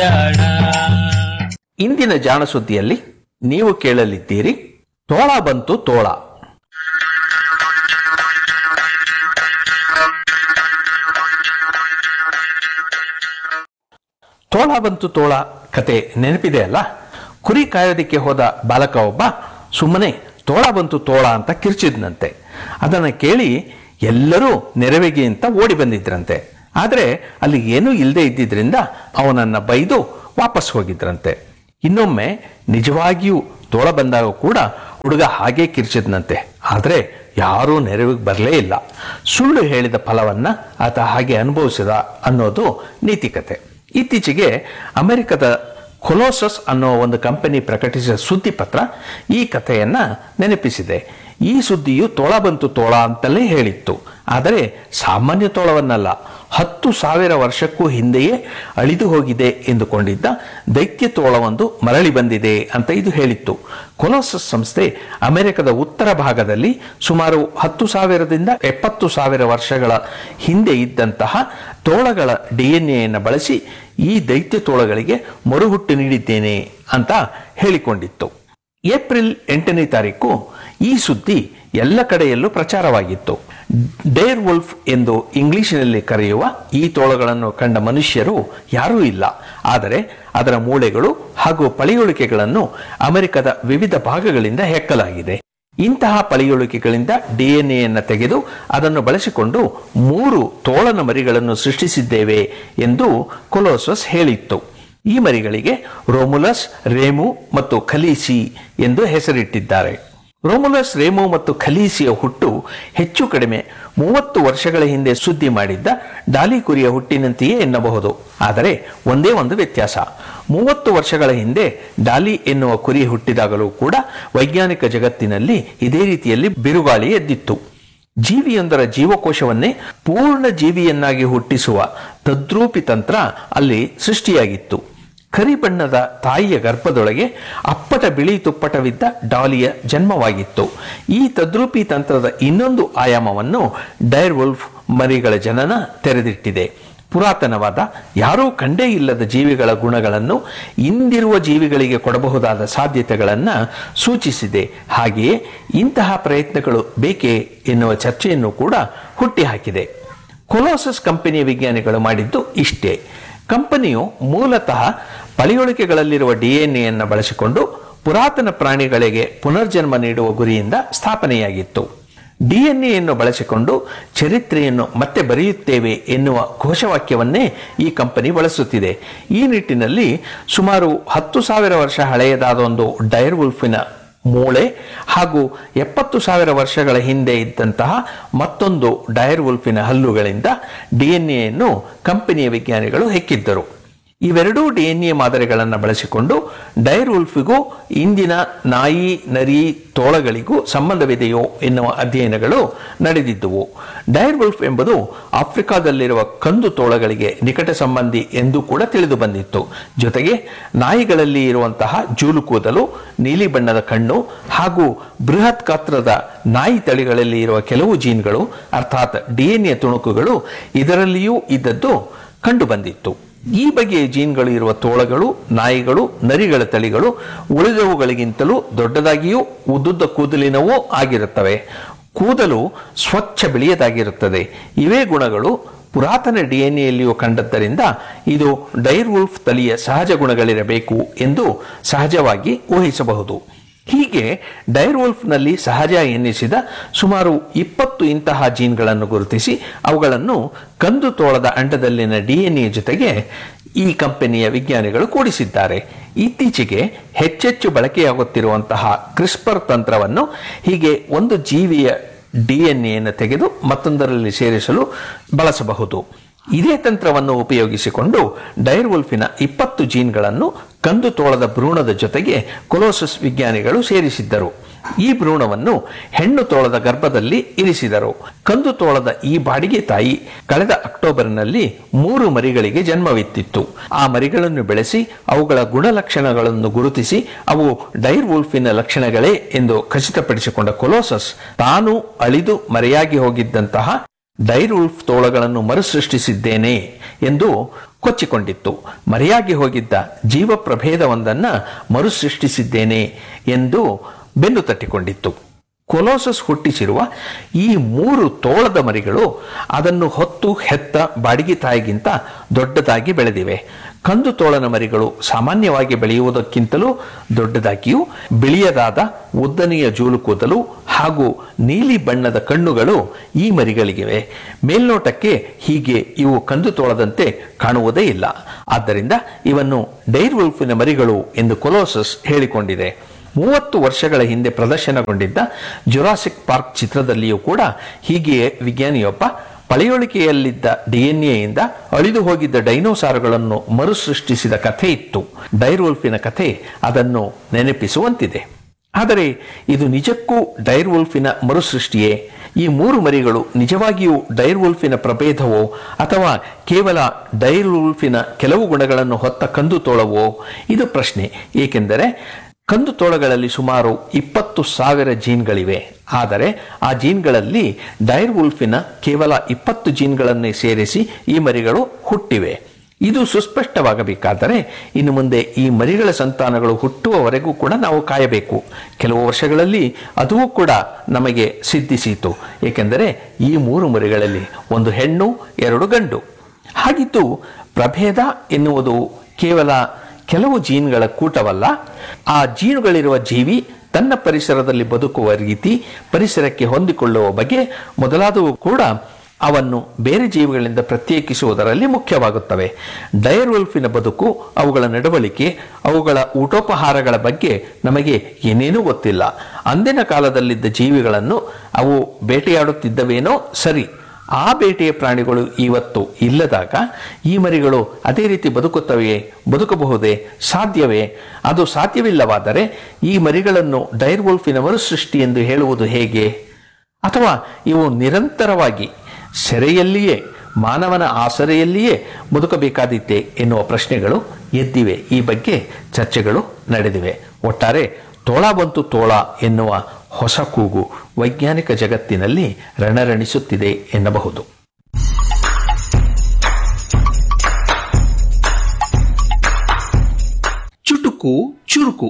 ಜಾಣ ಇಂದಿನ ಜಾಣ ಸುದ್ದಿಯಲ್ಲಿ ನೀವು ಕೇಳಲಿದ್ದೀರಿ ತೋಳ ಬಂತು ತೋಳ ತೋಳ ಬಂತು ತೋಳ ಕತೆ ನೆನಪಿದೆ ಅಲ್ಲ ಕುರಿ ಕಾಯೋದಿಕ್ಕೆ ಹೋದ ಬಾಲಕ ಒಬ್ಬ ಸುಮ್ಮನೆ ತೋಳ ಬಂತು ತೋಳ ಅಂತ ಕಿರ್ಚಿದ್ನಂತೆ ಅದನ್ನ ಕೇಳಿ ಎಲ್ಲರೂ ನೆರವಿಗೆ ಅಂತ ಓಡಿ ಬಂದಿದ್ರಂತೆ ಆದ್ರೆ ಅಲ್ಲಿ ಏನೂ ಇಲ್ಲದೆ ಇದ್ದಿದ್ರಿಂದ ಅವನನ್ನ ಬೈದು ವಾಪಸ್ ಹೋಗಿದ್ರಂತೆ ಇನ್ನೊಮ್ಮೆ ನಿಜವಾಗಿಯೂ ತೋಳ ಬಂದಾಗ ಕೂಡ ಹುಡುಗ ಹಾಗೆ ಕಿರ್ಚಿದ್ನಂತೆ ಆದ್ರೆ ಯಾರೂ ನೆರವಿಗೆ ಬರಲೇ ಇಲ್ಲ ಸುಳ್ಳು ಹೇಳಿದ ಫಲವನ್ನ ಆತ ಹಾಗೆ ಅನುಭವಿಸಿದ ಅನ್ನೋದು ನೀತಿಕತೆ ಇತ್ತೀಚೆಗೆ ಅಮೆರಿಕದ ಕೊಲೋಸಸ್ ಅನ್ನೋ ಒಂದು ಕಂಪನಿ ಪ್ರಕಟಿಸಿದ ಸುದ್ದಿ ಪತ್ರ ಈ ಕಥೆಯನ್ನ ನೆನಪಿಸಿದೆ ಈ ಸುದ್ದಿಯು ತೋಳ ಬಂತು ತೋಳ ಅಂತಲೇ ಹೇಳಿತ್ತು ಆದರೆ ಸಾಮಾನ್ಯ ತೋಳವನ್ನಲ್ಲ ಹತ್ತು ಸಾವಿರ ವರ್ಷಕ್ಕೂ ಹಿಂದೆಯೇ ಅಳಿದು ಹೋಗಿದೆ ಎಂದುಕೊಂಡಿದ್ದ ದೈತ್ಯ ತೋಳವೊಂದು ಮರಳಿ ಬಂದಿದೆ ಅಂತ ಇದು ಹೇಳಿತ್ತು ಕೊಲೋಸಸ್ ಸಂಸ್ಥೆ ಅಮೆರಿಕದ ಉತ್ತರ ಭಾಗದಲ್ಲಿ ಸುಮಾರು ಹತ್ತು ಸಾವಿರದಿಂದ ಎಪ್ಪತ್ತು ಸಾವಿರ ವರ್ಷಗಳ ಹಿಂದೆ ಇದ್ದಂತಹ ತೋಳಗಳ ಡಿಎನ್ಎಯನ್ನು ಬಳಸಿ ಈ ದೈತ್ಯ ತೋಳಗಳಿಗೆ ಮರುಹುಟ್ಟು ನೀಡಿದ್ದೇನೆ ಅಂತ ಹೇಳಿಕೊಂಡಿತ್ತು ಏಪ್ರಿಲ್ ಎಂಟನೇ ತಾರೀಕು ಈ ಸುದ್ದಿ ಎಲ್ಲ ಕಡೆಯಲ್ಲೂ ಪ್ರಚಾರವಾಗಿತ್ತು ಡೇರ್ ವುಲ್ಫ್ ಎಂದು ಇಂಗ್ಲಿಷಿನಲ್ಲಿ ಕರೆಯುವ ಈ ತೋಳಗಳನ್ನು ಕಂಡ ಮನುಷ್ಯರು ಯಾರೂ ಇಲ್ಲ ಆದರೆ ಅದರ ಮೂಳೆಗಳು ಹಾಗೂ ಪಳಿಯುಳಿಕೆಗಳನ್ನು ಅಮೆರಿಕದ ವಿವಿಧ ಭಾಗಗಳಿಂದ ಹೆಕ್ಕಲಾಗಿದೆ ಇಂತಹ ಪಳಿಯುಳಿಕೆಗಳಿಂದ ಡಿಎನ್ಎಯನ್ನು ತೆಗೆದು ಅದನ್ನು ಬಳಸಿಕೊಂಡು ಮೂರು ತೋಳನ ಮರಿಗಳನ್ನು ಸೃಷ್ಟಿಸಿದ್ದೇವೆ ಎಂದು ಕೊಲೋಸಸ್ ಹೇಳಿತ್ತು ಈ ಮರಿಗಳಿಗೆ ರೋಮುಲಸ್ ರೇಮು ಮತ್ತು ಖಲೀಸಿ ಎಂದು ಹೆಸರಿಟ್ಟಿದ್ದಾರೆ ರೋಮುಲಸ್ ರೇಮು ಮತ್ತು ಖಲೀಸಿಯ ಹುಟ್ಟು ಹೆಚ್ಚು ಕಡಿಮೆ ಮೂವತ್ತು ವರ್ಷಗಳ ಹಿಂದೆ ಸುದ್ದಿ ಮಾಡಿದ್ದ ಡಾಲಿ ಕುರಿಯ ಹುಟ್ಟಿನಂತೆಯೇ ಎನ್ನಬಹುದು ಆದರೆ ಒಂದೇ ಒಂದು ವ್ಯತ್ಯಾಸ ಮೂವತ್ತು ವರ್ಷಗಳ ಹಿಂದೆ ಡಾಲಿ ಎನ್ನುವ ಕುರಿ ಹುಟ್ಟಿದಾಗಲೂ ಕೂಡ ವೈಜ್ಞಾನಿಕ ಜಗತ್ತಿನಲ್ಲಿ ಇದೇ ರೀತಿಯಲ್ಲಿ ಬಿರುಗಾಳಿ ಎದ್ದಿತ್ತು ಜೀವಿಯೊಂದರ ಜೀವಕೋಶವನ್ನೇ ಪೂರ್ಣ ಜೀವಿಯನ್ನಾಗಿ ಹುಟ್ಟಿಸುವ ತದ್ರೂಪಿ ತಂತ್ರ ಅಲ್ಲಿ ಸೃಷ್ಟಿಯಾಗಿತ್ತು ಕರಿ ಬಣ್ಣದ ತಾಯಿಯ ಗರ್ಭದೊಳಗೆ ಅಪ್ಪಟ ಬಿಳಿ ತುಪ್ಪಟವಿದ್ದ ಡಾಲಿಯ ಜನ್ಮವಾಗಿತ್ತು ಈ ತದ್ರೂಪಿ ತಂತ್ರದ ಇನ್ನೊಂದು ಆಯಾಮವನ್ನು ಡೈರ್ ವುಲ್ಫ್ ಮರಿಗಳ ಜನನ ತೆರೆದಿಟ್ಟಿದೆ ಪುರಾತನವಾದ ಯಾರೂ ಕಂಡೇ ಇಲ್ಲದ ಜೀವಿಗಳ ಗುಣಗಳನ್ನು ಇಂದಿರುವ ಜೀವಿಗಳಿಗೆ ಕೊಡಬಹುದಾದ ಸಾಧ್ಯತೆಗಳನ್ನು ಸೂಚಿಸಿದೆ ಹಾಗೆಯೇ ಇಂತಹ ಪ್ರಯತ್ನಗಳು ಬೇಕೇ ಎನ್ನುವ ಚರ್ಚೆಯನ್ನು ಕೂಡ ಹುಟ್ಟಿಹಾಕಿದೆ ಕೊಲೋಸಸ್ ಕಂಪನಿಯ ವಿಜ್ಞಾನಿಗಳು ಮಾಡಿದ್ದು ಇಷ್ಟೇ ಕಂಪನಿಯು ಮೂಲತಃ ಪಳಿಯುಳಿಕೆಗಳಲ್ಲಿರುವ ಡಿಎನ್ಎಯನ್ನು ಬಳಸಿಕೊಂಡು ಪುರಾತನ ಪ್ರಾಣಿಗಳಿಗೆ ಪುನರ್ಜನ್ಮ ನೀಡುವ ಗುರಿಯಿಂದ ಸ್ಥಾಪನೆಯಾಗಿತ್ತು ಡಿಎನ್ಎಯನ್ನು ಬಳಸಿಕೊಂಡು ಚರಿತ್ರೆಯನ್ನು ಮತ್ತೆ ಬರೆಯುತ್ತೇವೆ ಎನ್ನುವ ಘೋಷವಾಕ್ಯವನ್ನೇ ಈ ಕಂಪನಿ ಬಳಸುತ್ತಿದೆ ಈ ನಿಟ್ಟಿನಲ್ಲಿ ಸುಮಾರು ಹತ್ತು ಸಾವಿರ ವರ್ಷ ಹಳೆಯದಾದ ಒಂದು ಡೈರ್ ವುಲ್ಫಿನ ಮೂಳೆ ಹಾಗೂ ಎಪ್ಪತ್ತು ಸಾವಿರ ವರ್ಷಗಳ ಹಿಂದೆ ಇದ್ದಂತಹ ಮತ್ತೊಂದು ಡೈರ್ ವುಲ್ಫಿನ ಹಲ್ಲುಗಳಿಂದ ಡಿಎನ್ಎಯನ್ನು ಕಂಪನಿಯ ವಿಜ್ಞಾನಿಗಳು ಹೆಕ್ಕಿದ್ದರು ಇವೆರಡೂ ಡಿಎನ್ಎ ಮಾದರಿಗಳನ್ನು ಬಳಸಿಕೊಂಡು ಡೈರ್ ವುಲ್ಫಿಗೂ ಇಂದಿನ ನಾಯಿ ನರಿ ತೋಳಗಳಿಗೂ ಸಂಬಂಧವಿದೆಯೋ ಎನ್ನುವ ಅಧ್ಯಯನಗಳು ನಡೆದಿದ್ದುವು ಡೈರ್ ವುಲ್ಫ್ ಎಂಬುದು ಆಫ್ರಿಕಾದಲ್ಲಿರುವ ಕಂದು ತೋಳಗಳಿಗೆ ನಿಕಟ ಸಂಬಂಧಿ ಎಂದು ಕೂಡ ತಿಳಿದು ಬಂದಿತ್ತು ಜೊತೆಗೆ ನಾಯಿಗಳಲ್ಲಿ ಇರುವಂತಹ ಜೂಲು ಕೂದಲು ನೀಲಿ ಬಣ್ಣದ ಕಣ್ಣು ಹಾಗೂ ಬೃಹತ್ ಗಾತ್ರದ ನಾಯಿ ತಳಿಗಳಲ್ಲಿ ಇರುವ ಕೆಲವು ಜೀನ್ಗಳು ಅರ್ಥಾತ್ ಡಿಎನ್ಎ ತುಣುಕುಗಳು ಇದರಲ್ಲಿಯೂ ಇದ್ದದ್ದು ಕಂಡು ಬಂದಿತ್ತು ಈ ಬಗೆಯ ಜೀನ್ಗಳು ಇರುವ ತೋಳಗಳು ನಾಯಿಗಳು ನರಿಗಳ ತಳಿಗಳು ಉಳಿದವುಗಳಿಗಿಂತಲೂ ದೊಡ್ಡದಾಗಿಯೂ ಉದ್ದುದ್ದ ಕೂದಲಿನವೂ ಆಗಿರುತ್ತವೆ ಕೂದಲು ಸ್ವಚ್ಛ ಬಿಳಿಯದಾಗಿರುತ್ತದೆ ಇವೇ ಗುಣಗಳು ಪುರಾತನ ಡಿಎನ್ಎಯಲ್ಲಿಯೂ ಕಂಡದ್ದರಿಂದ ಇದು ಡೈರ್ ವುಲ್ಫ್ ತಳಿಯ ಸಹಜ ಗುಣಗಳಿರಬೇಕು ಎಂದು ಸಹಜವಾಗಿ ಊಹಿಸಬಹುದು ಹೀಗೆ ಡೈರ್ ವುಲ್ಫ್ನಲ್ಲಿ ಸಹಜ ಎನ್ನಿಸಿದ ಸುಮಾರು ಇಪ್ಪತ್ತು ಇಂತಹ ಜೀನ್ಗಳನ್ನು ಗುರುತಿಸಿ ಅವುಗಳನ್ನು ಕಂದು ತೋಳದ ಅಂಡದಲ್ಲಿನ ಡಿಎನ್ಎ ಜೊತೆಗೆ ಈ ಕಂಪನಿಯ ವಿಜ್ಞಾನಿಗಳು ಕೂಡಿಸಿದ್ದಾರೆ ಇತ್ತೀಚೆಗೆ ಹೆಚ್ಚೆಚ್ಚು ಬಳಕೆಯಾಗುತ್ತಿರುವಂತಹ ಕ್ರಿಸ್ಪರ್ ತಂತ್ರವನ್ನು ಹೀಗೆ ಒಂದು ಜೀವಿಯ ಡಿಎನ್ಎಯನ್ನು ತೆಗೆದು ಮತ್ತೊಂದರಲ್ಲಿ ಸೇರಿಸಲು ಬಳಸಬಹುದು ಇದೇ ತಂತ್ರವನ್ನು ಉಪಯೋಗಿಸಿಕೊಂಡು ಡೈರ್ ವುಲ್ಫಿನ ಇಪ್ಪತ್ತು ಜೀನ್ಗಳನ್ನು ಕಂದು ತೋಳದ ಭ್ರೂಣದ ಜೊತೆಗೆ ಕೊಲೋಸಸ್ ವಿಜ್ಞಾನಿಗಳು ಸೇರಿಸಿದ್ದರು ಈ ಭ್ರೂಣವನ್ನು ಹೆಣ್ಣು ತೋಳದ ಗರ್ಭದಲ್ಲಿ ಇರಿಸಿದರು ಕಂದು ತೋಳದ ಈ ಬಾಡಿಗೆ ತಾಯಿ ಕಳೆದ ಅಕ್ಟೋಬರ್ನಲ್ಲಿ ಮೂರು ಮರಿಗಳಿಗೆ ಜನ್ಮವಿತ್ತಿತ್ತು ಆ ಮರಿಗಳನ್ನು ಬೆಳೆಸಿ ಅವುಗಳ ಗುಣಲಕ್ಷಣಗಳನ್ನು ಗುರುತಿಸಿ ಅವು ಡೈರ್ ವುಲ್ಫಿನ ಲಕ್ಷಣಗಳೇ ಎಂದು ಖಚಿತಪಡಿಸಿಕೊಂಡ ಕೊಲೋಸಸ್ ತಾನು ಅಳಿದು ಮರೆಯಾಗಿ ಹೋಗಿದ್ದಂತಹ ಡೈರ್ ವುಲ್ಫ್ ತೋಳಗಳನ್ನು ಮರುಸೃಷ್ಟಿಸಿದ್ದೇನೆ ಎಂದು ಕೊಚ್ಚಿಕೊಂಡಿತ್ತು ಮರೆಯಾಗಿ ಹೋಗಿದ್ದ ಜೀವ ಪ್ರಭೇದವೊಂದನ್ನ ಮರುಸೃಷ್ಟಿಸಿದ್ದೇನೆ ಎಂದು ಬೆನ್ನು ತಟ್ಟಿಕೊಂಡಿತ್ತು ಕೊಲೋಸಸ್ ಹುಟ್ಟಿಸಿರುವ ಈ ಮೂರು ತೋಳದ ಮರಿಗಳು ಅದನ್ನು ಹೊತ್ತು ಹೆತ್ತ ಬಾಡಿಗೆ ತಾಯಿಗಿಂತ ದೊಡ್ಡದಾಗಿ ಬೆಳೆದಿವೆ ಕಂದು ತೋಳನ ಮರಿಗಳು ಸಾಮಾನ್ಯವಾಗಿ ಬೆಳೆಯುವುದಕ್ಕಿಂತಲೂ ದೊಡ್ಡದಾಗಿಯೂ ಬಿಳಿಯದಾದ ಉದ್ದನೆಯ ಜೂಲು ಕೂದಲು ಹಾಗೂ ನೀಲಿ ಬಣ್ಣದ ಕಣ್ಣುಗಳು ಈ ಮರಿಗಳಿಗಿವೆ ಮೇಲ್ನೋಟಕ್ಕೆ ಹೀಗೆ ಇವು ಕಂದು ತೋಳದಂತೆ ಕಾಣುವುದೇ ಇಲ್ಲ ಆದ್ದರಿಂದ ಇವನ್ನು ಡೈರ್ ವುಲ್ಫಿನ ಮರಿಗಳು ಎಂದು ಕೊಲೋಸಸ್ ಹೇಳಿಕೊಂಡಿದೆ ಮೂವತ್ತು ವರ್ಷಗಳ ಹಿಂದೆ ಪ್ರದರ್ಶನಗೊಂಡಿದ್ದ ಜುರಾಸಿಕ್ ಪಾರ್ಕ್ ಚಿತ್ರದಲ್ಲಿಯೂ ಕೂಡ ಹೀಗೆಯೇ ವಿಜ್ಞಾನಿಯೊಬ್ಬ ಪಳೆಯುಳಿಕೆಯಲ್ಲಿದ್ದ ಡಿಎನ್ಎಯಿಂದ ಅಳಿದು ಹೋಗಿದ್ದ ಡೈನೋಸಾರುಗಳನ್ನು ಮರುಸೃಷ್ಟಿಸಿದ ಕಥೆ ಇತ್ತು ಡೈರ್ವಲ್ಫಿನ ಕಥೆ ಅದನ್ನು ನೆನಪಿಸುವಂತಿದೆ ಆದರೆ ಇದು ನಿಜಕ್ಕೂ ಡೈರ್ ವುಲ್ಫಿನ ಮರುಸೃಷ್ಟಿಯೇ ಈ ಮೂರು ಮರಿಗಳು ನಿಜವಾಗಿಯೂ ಡೈರ್ ವುಲ್ಫಿನ ಪ್ರಭೇದವೋ ಅಥವಾ ಕೇವಲ ಡೈರ್ ವುಲ್ಫಿನ ಕೆಲವು ಗುಣಗಳನ್ನು ಹೊತ್ತ ಕಂದು ತೋಳವೋ ಇದು ಪ್ರಶ್ನೆ ಏಕೆಂದರೆ ಕಂದು ತೋಳಗಳಲ್ಲಿ ಸುಮಾರು ಇಪ್ಪತ್ತು ಸಾವಿರ ಜೀನ್ಗಳಿವೆ ಆದರೆ ಆ ಜೀನ್ಗಳಲ್ಲಿ ಡೈರ್ ವುಲ್ಫಿನ ಕೇವಲ ಇಪ್ಪತ್ತು ಜೀನ್ಗಳನ್ನೇ ಸೇರಿಸಿ ಈ ಮರಿಗಳು ಹುಟ್ಟಿವೆ ಇದು ಸುಸ್ಪಷ್ಟವಾಗಬೇಕಾದರೆ ಇನ್ನು ಮುಂದೆ ಈ ಮರಿಗಳ ಸಂತಾನಗಳು ಹುಟ್ಟುವವರೆಗೂ ಕೂಡ ನಾವು ಕಾಯಬೇಕು ಕೆಲವು ವರ್ಷಗಳಲ್ಲಿ ಅದೂ ಕೂಡ ನಮಗೆ ಸಿದ್ಧಿಸಿತು ಏಕೆಂದರೆ ಈ ಮೂರು ಮರಿಗಳಲ್ಲಿ ಒಂದು ಹೆಣ್ಣು ಎರಡು ಗಂಡು ಹಾಗಿದ್ದು ಪ್ರಭೇದ ಎನ್ನುವುದು ಕೇವಲ ಕೆಲವು ಜೀನ್ಗಳ ಕೂಟವಲ್ಲ ಆ ಜೀನುಗಳಿರುವ ಜೀವಿ ತನ್ನ ಪರಿಸರದಲ್ಲಿ ಬದುಕುವ ರೀತಿ ಪರಿಸರಕ್ಕೆ ಹೊಂದಿಕೊಳ್ಳುವ ಬಗೆ ಮೊದಲಾದವು ಕೂಡ ಅವನ್ನು ಬೇರೆ ಜೀವಿಗಳಿಂದ ಪ್ರತ್ಯೇಕಿಸುವುದರಲ್ಲಿ ಮುಖ್ಯವಾಗುತ್ತವೆ ಡೈರ್ ವುಲ್ಫಿನ ಬದುಕು ಅವುಗಳ ನಡವಳಿಕೆ ಅವುಗಳ ಊಟೋಪಹಾರಗಳ ಬಗ್ಗೆ ನಮಗೆ ಏನೇನೂ ಗೊತ್ತಿಲ್ಲ ಅಂದಿನ ಕಾಲದಲ್ಲಿದ್ದ ಜೀವಿಗಳನ್ನು ಅವು ಬೇಟೆಯಾಡುತ್ತಿದ್ದವೇನೋ ಸರಿ ಆ ಬೇಟೆಯ ಪ್ರಾಣಿಗಳು ಇವತ್ತು ಇಲ್ಲದಾಗ ಈ ಮರಿಗಳು ಅದೇ ರೀತಿ ಬದುಕುತ್ತವೆಯೇ ಬದುಕಬಹುದೇ ಸಾಧ್ಯವೇ ಅದು ಸಾಧ್ಯವಿಲ್ಲವಾದರೆ ಈ ಮರಿಗಳನ್ನು ಡೈರ್ ವುಲ್ಫಿನ ಮರುಸೃಷ್ಟಿ ಎಂದು ಹೇಳುವುದು ಹೇಗೆ ಅಥವಾ ಇವು ನಿರಂತರವಾಗಿ ಸೆರೆಯಲ್ಲಿಯೇ ಮಾನವನ ಆಸರೆಯಲ್ಲಿಯೇ ಬದುಕಬೇಕಾದಿತ್ತೆ ಎನ್ನುವ ಪ್ರಶ್ನೆಗಳು ಎದ್ದಿವೆ ಈ ಬಗ್ಗೆ ಚರ್ಚೆಗಳು ನಡೆದಿವೆ ಒಟ್ಟಾರೆ ತೋಳ ಬಂತು ತೋಳ ಎನ್ನುವ ಹೊಸ ಕೂಗು ವೈಜ್ಞಾನಿಕ ಜಗತ್ತಿನಲ್ಲಿ ರಣರಣಿಸುತ್ತಿದೆ ಎನ್ನಬಹುದು ಚುಟುಕು ಚುರುಕು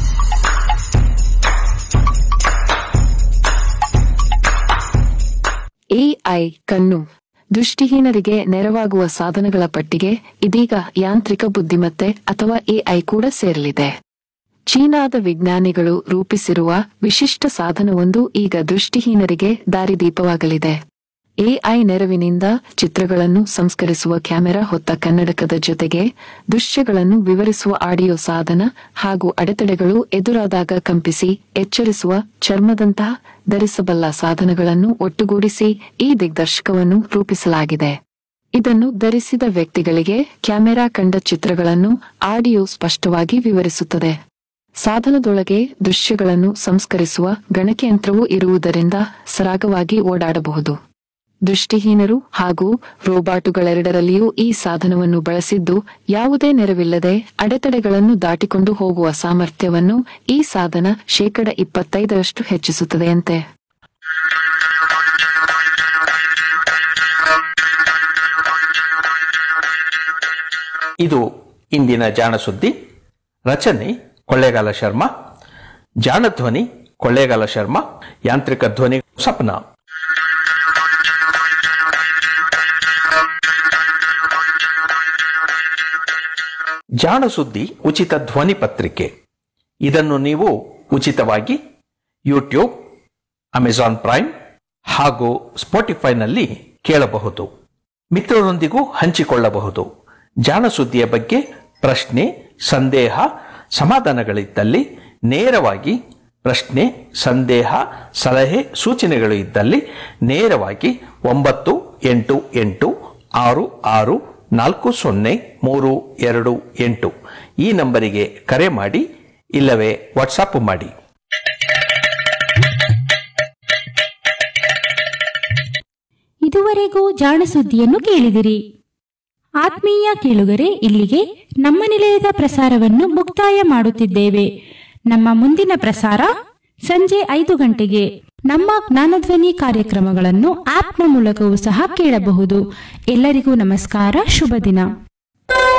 ಎಐ ಕಣ್ಣು ದೃಷ್ಟಿಹೀನರಿಗೆ ನೆರವಾಗುವ ಸಾಧನಗಳ ಪಟ್ಟಿಗೆ ಇದೀಗ ಯಾಂತ್ರಿಕ ಬುದ್ಧಿಮತ್ತೆ ಅಥವಾ ಎಐ ಕೂಡ ಸೇರಲಿದೆ ಚೀನಾದ ವಿಜ್ಞಾನಿಗಳು ರೂಪಿಸಿರುವ ವಿಶಿಷ್ಟ ಸಾಧನವೊಂದು ಈಗ ದೃಷ್ಟಿಹೀನರಿಗೆ ದಾರಿದೀಪವಾಗಲಿದೆ ಎಐ ನೆರವಿನಿಂದ ಚಿತ್ರಗಳನ್ನು ಸಂಸ್ಕರಿಸುವ ಕ್ಯಾಮೆರಾ ಹೊತ್ತ ಕನ್ನಡಕದ ಜೊತೆಗೆ ದೃಶ್ಯಗಳನ್ನು ವಿವರಿಸುವ ಆಡಿಯೋ ಸಾಧನ ಹಾಗೂ ಅಡೆತಡೆಗಳು ಎದುರಾದಾಗ ಕಂಪಿಸಿ ಎಚ್ಚರಿಸುವ ಚರ್ಮದಂತಹ ಧರಿಸಬಲ್ಲ ಸಾಧನಗಳನ್ನು ಒಟ್ಟುಗೂಡಿಸಿ ಈ ದಿಗ್ದರ್ಶಕವನ್ನು ರೂಪಿಸಲಾಗಿದೆ ಇದನ್ನು ಧರಿಸಿದ ವ್ಯಕ್ತಿಗಳಿಗೆ ಕ್ಯಾಮೆರಾ ಕಂಡ ಚಿತ್ರಗಳನ್ನು ಆಡಿಯೋ ಸ್ಪಷ್ಟವಾಗಿ ವಿವರಿಸುತ್ತದೆ ಸಾಧನದೊಳಗೆ ದೃಶ್ಯಗಳನ್ನು ಸಂಸ್ಕರಿಸುವ ಗಣಕಯಂತ್ರವೂ ಇರುವುದರಿಂದ ಸರಾಗವಾಗಿ ಓಡಾಡಬಹುದು ದೃಷ್ಟಿಹೀನರು ಹಾಗೂ ರೋಬಾಟುಗಳೆರಡರಲ್ಲಿಯೂ ಈ ಸಾಧನವನ್ನು ಬಳಸಿದ್ದು ಯಾವುದೇ ನೆರವಿಲ್ಲದೆ ಅಡೆತಡೆಗಳನ್ನು ದಾಟಿಕೊಂಡು ಹೋಗುವ ಸಾಮರ್ಥ್ಯವನ್ನು ಈ ಸಾಧನ ಶೇಕಡ ಇಪ್ಪತ್ತೈದರಷ್ಟು ಹೆಚ್ಚಿಸುತ್ತದೆಯಂತೆ ಇದು ಇಂದಿನ ಜಾಣ ಸುದ್ದಿ ರಚನೆ ಕೊಳ್ಳೇಗಾಲ ಶರ್ಮಾ ಜಾಣ ಧ್ವನಿ ಕೊಳ್ಳೇಗಾಲ ಶರ್ಮಾ ಯಾಂತ್ರಿಕ ಧ್ವನಿ ಸಪ್ನ ಜಾಣ ಸುದ್ದಿ ಉಚಿತ ಧ್ವನಿ ಪತ್ರಿಕೆ ಇದನ್ನು ನೀವು ಉಚಿತವಾಗಿ ಯೂಟ್ಯೂಬ್ ಅಮೆಜಾನ್ ಪ್ರೈಮ್ ಹಾಗೂ ಸ್ಪಾಟಿಫೈನಲ್ಲಿ ಕೇಳಬಹುದು ಮಿತ್ರರೊಂದಿಗೂ ಹಂಚಿಕೊಳ್ಳಬಹುದು ಜಾಣ ಸುದ್ದಿಯ ಬಗ್ಗೆ ಪ್ರಶ್ನೆ ಸಂದೇಹ ಸಮಾಧಾನಗಳಿದ್ದಲ್ಲಿ ನೇರವಾಗಿ ಪ್ರಶ್ನೆ ಸಂದೇಹ ಸಲಹೆ ಸೂಚನೆಗಳು ಇದ್ದಲ್ಲಿ ನೇರವಾಗಿ ಒಂಬತ್ತು ಎಂಟು ಎಂಟು ಆರು ಆರು ನಾಲ್ಕು ಸೊನ್ನೆ ಮೂರು ಎರಡು ಎಂಟು ಈ ನಂಬರಿಗೆ ಕರೆ ಮಾಡಿ ಇಲ್ಲವೇ ವಾಟ್ಸಾಪ್ ಮಾಡಿ ಇದುವರೆಗೂ ಜಾಣ ಸುದ್ದಿಯನ್ನು ಕೇಳಿದಿರಿ ಆತ್ಮೀಯ ಕೇಳುಗರೆ ಇಲ್ಲಿಗೆ ನಮ್ಮ ನಿಲಯದ ಪ್ರಸಾರವನ್ನು ಮುಕ್ತಾಯ ಮಾಡುತ್ತಿದ್ದೇವೆ ನಮ್ಮ ಮುಂದಿನ ಪ್ರಸಾರ ಸಂಜೆ ಐದು ಗಂಟೆಗೆ ನಮ್ಮ ಜ್ಞಾನಧ್ವನಿ ಕಾರ್ಯಕ್ರಮಗಳನ್ನು ಆಪ್ನ ಮೂಲಕವೂ ಸಹ ಕೇಳಬಹುದು ಎಲ್ಲರಿಗೂ ನಮಸ್ಕಾರ ಶುಭ ದಿನ